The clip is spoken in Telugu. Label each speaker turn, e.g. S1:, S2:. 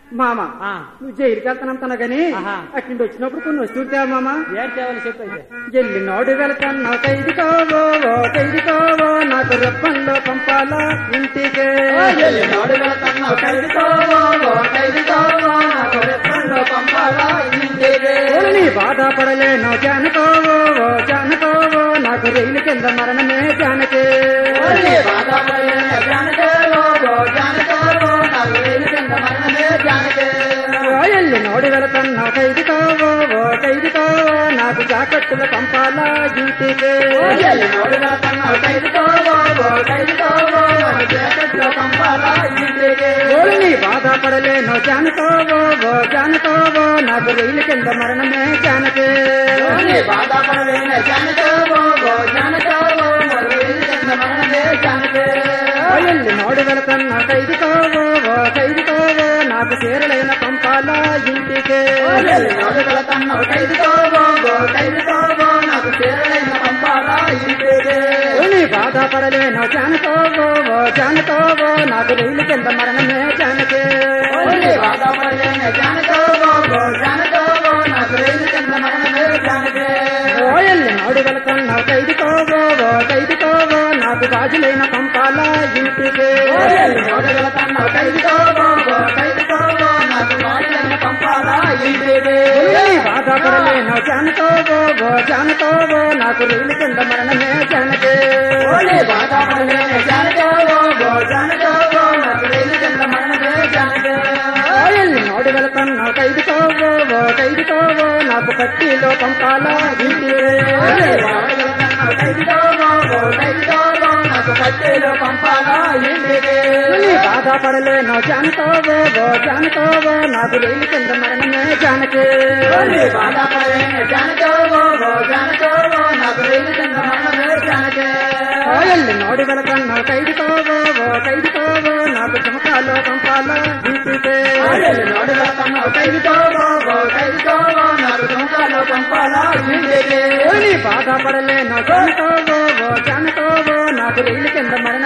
S1: మామ
S2: ఆ,
S1: నువ్వు జైలుకి వెళ్తానంటున్నా గాని
S2: ఆహా.
S1: అక్కడి నుండి వచ్చినప్పుడు కొన్ని వస్తువులు తేవా మామ
S2: ఏం చేయాలి చెప్పైతే
S1: ఎల్లి నోడు వెళ్తాను ఖైదు కావో ఓ ఖైదు కావో నాకు రెప్పంలో పంపాలా ఇంటికే ఓలు నీ బాధపడలేను జానకోవో ఓ జానకోవో నాకు రైలు కింద మరణమే జానకే ఓ ఎల్లి నోడు వెళ్తాను ఖైదు కావో ఓ ఖైదు కావో నాకు జాకెట్టులు పంపాలా ఇంటికే ఓలు నీ బాధపడలేను జానకోవో ఓ జానకోవో నాకు రైలు కింద మరణమే జానకే ఎల్లి నోడు వెళకన్నా ఖైదు కావో ఓ ఖైదు కావో నాకు చీరలైన పంపాలా ఇంటికే ఓని బాధపడలేను జానకోవో ఓ జానకోవో నాకు రైలు కింద మరణమే జానకే ఓ ఎల్లి నోడు వెళకన్నా ఖైదు కావో ఓ ఖైదు కావో నాకు గాజులైన పంపాలా ఇంటికే ఓని బాధపడలేను జానకోవో ఓ జానకోవో నాకు రైలు కింద మరణమే జానకే ఓయల్ని నోడు వెళకన్నా ఖైదు కావో ఓ ఖైదు కావో నాకు పట్టీలో పంపాలా ఇంటిరే నీ బాధపడలేను జానకోవో ఓ జానకోవో నాకు రైలు కింద మరణమే జానకే ఓయల్ని నోడు వెళకన్నా ఖైదు కావో ఓ ఖైదు కావో నాకు చుమకాలో పంపాలా ఇంటికే ఓని బాధపడలేను జానకోవో ఓ జానకోవో నాకు రైలు కింద మరణమే